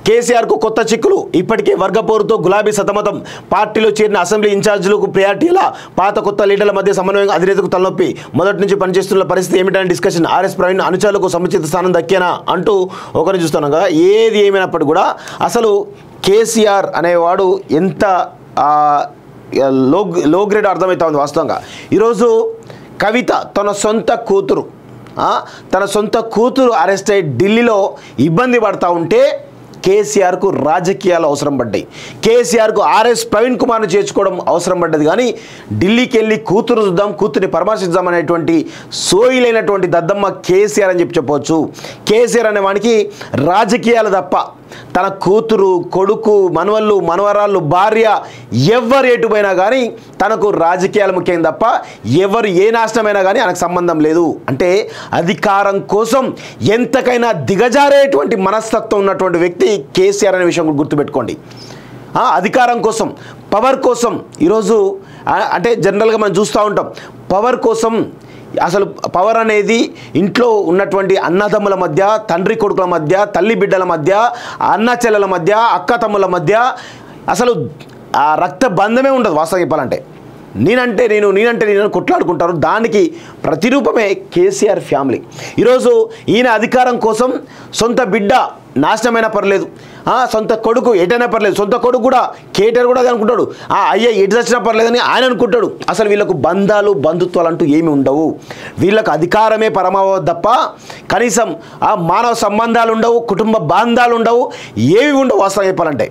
కేసీఆర్కు కొత్త చిక్కులు ఇప్పటికే వర్గపోరుతో గులాబీ సతమతం పార్టీలో చేరిన అసెంబ్లీ ఇన్ఛార్జీలకు ప్రియారిటీల పాత కొత్త లీడర్ల మధ్య సమన్వయం అధినేతకు తలనొప్పి మొదటి నుంచి పనిచేస్తున్న పరిస్థితి ఏమిటనే డిస్కషన్ ఆర్ఎస్ ప్రవీణ్ అనుచరులకు సముచిత స్థానం దక్కేనా అంటూ ఒకరిని చూస్తున్నాం కదా ఏది ఏమైనప్పటికీ కూడా అసలు కేసీఆర్ అనేవాడు ఎంత ఆ, లో లో గ్రేడ్ అర్థమవుతా ఉంది వాస్తవంగా ఈరోజు కవిత తన సొంత కూతురు ఆ, తన సొంత కూతురు అరెస్ట్ అయ్యి ఢిల్లీలో ఇబ్బంది పడతా ఉంటే కేసీఆర్కు రాజకీయాలు అవసరం పడ్డాయి కేసీఆర్కు ఆర్ఎస్ ప్రవీణ్ కుమార్ను చేర్చుకోవడం అవసరం పడ్డది కానీ ఢిల్లీకి వెళ్ళి కూతురు చూద్దాం కూతుర్ని పరామర్శిద్దాం అనేటువంటి సోయిలైనటువంటి దద్దమ్మ కేసీఆర్ అని చెప్పి చెప్పవచ్చు కేసీఆర్ అనే వానికి రాజకీయాలు తప్ప తన కూతురు కొడుకు మనవళ్ళు మనవరాళ్ళు భార్య ఎవరు ఎటుపోయినా కానీ తనకు రాజకీయాలు ముఖ్యం తప్ప ఎవరు ఏ నాశనమైనా కానీ ఆయనకు సంబంధం లేదు అంటే అధికారం కోసం ఎంతకైనా దిగజారేటువంటి మనస్తత్వం ఉన్నటువంటి వ్యక్తి కేసీఆర్ అనే విషయం కూడా గుర్తుపెట్టుకోండి ఆ, అధికారం కోసం పవర్ కోసం ఈరోజు ఆ, అంటే జనరల్గా మనం చూస్తూ ఉంటాం పవర్ కోసం అసలు పవర్ అనేది ఇంట్లో ఉన్నటువంటి అన్నదమ్ముల మధ్య తండ్రి కొడుకుల మధ్య తల్లి బిడ్డల మధ్య అన్న చెల్లెల మధ్య అక్క తమ్ముల మధ్య అసలు ఆ రక్త బంధమే ఉండదు వాస్తవం చెప్పాలంటే నేనంటే నేను నేనంటే నేను కొట్లాడుకుంటారు దానికి ప్రతిరూపమే కేసీఆర్ ఫ్యామిలీ ఈరోజు ఈయన అధికారం కోసం సొంత బిడ్డ నాశనమైనా పర్లేదు ఆ, సొంత కొడుకు ఎటైనా పర్లేదు సొంత కొడుకు కూడా కేటర్ కూడా అదే అనుకుంటాడు ఆ అయ్యా ఎటు చచ్చినా పర్లేదని ఆయన అనుకుంటాడు అసలు వీళ్ళకు బంధాలు బంధుత్వాలు అంటూ ఏమి ఉండవు వీళ్ళకు అధికారమే పరమావ తప్ప కనీసం ఆ మానవ సంబంధాలు ఉండవు కుటుంబ బాంధాలు ఉండవు ఏవి ఉండవు వాస్తవం చెప్పాలంటే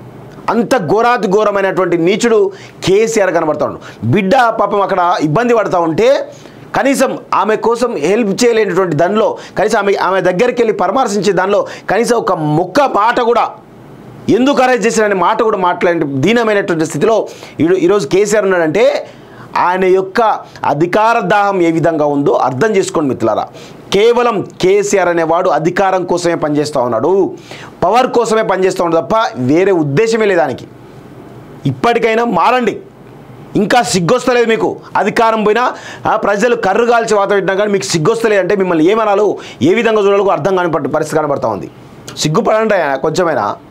అంత ఘోరాతి ఘోరమైనటువంటి నీచుడు కేసీఆర్ కనబడతాడు బిడ్డ పాపం అక్కడ ఇబ్బంది పడతా ఉంటే కనీసం ఆమె కోసం హెల్ప్ చేయలేనటువంటి దానిలో కనీసం ఆమె ఆమె దగ్గరికి వెళ్ళి పరామర్శించే దానిలో కనీసం ఒక ముక్క మాట కూడా ఎందుకు అరెస్ట్ చేసిన మాట కూడా మాట్లాడే దీనమైనటువంటి స్థితిలో ఈరో- ఈరోజు కేసీఆర్ ఉన్నాడంటే ఆయన యొక్క అధికార దాహం ఏ విధంగా ఉందో అర్థం చేసుకోండి మిత్రులారా కేవలం కేసీఆర్ అనేవాడు అధికారం కోసమే పనిచేస్తూ ఉన్నాడు పవర్ కోసమే పనిచేస్తూ ఉన్నాడు తప్ప వేరే ఉద్దేశమే లేదు దానికి ఇప్పటికైనా మారండి ఇంకా సిగ్గొస్తలేదు మీకు అధికారం పోయినా ఆ, ప్రజలు కర్రు కాల్చి వాత పెట్టినా కానీ మీకు సిగ్గొస్తలేదు అంటే మిమ్మల్ని ఏమనాలో ఏ విధంగా చూడాలో అర్థం కాని పరిస్థితి కనబడతా ఉంది సిగ్గుపడండి ఆయన కొంచెమైనా